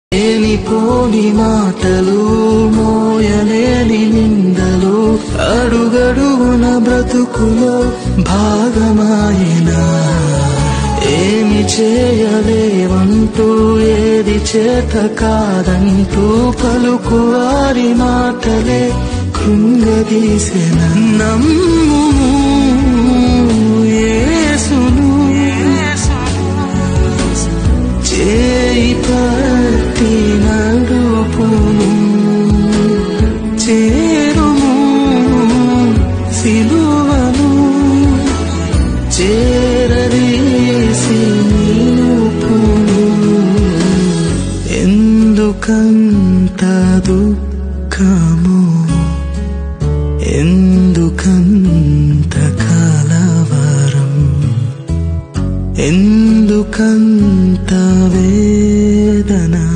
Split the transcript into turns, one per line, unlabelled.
లేనిపోని మాటలు మోయలేని నిందలు అడుగడుగున బ్రతుకులో భాగమాయిన ఏమి చేయలేవంటూ ఏది చేత కాదంటూ పలుకువారి మాటలే కృంగదీసిన నమ్ము యేసును చేయి పట్టి నడుపును చేరుము సిలువను చేరదీసి నిలుపును ఎందుకంత దుఃఖము ఎందుకంత కలవరం ఎందుకంత వేదన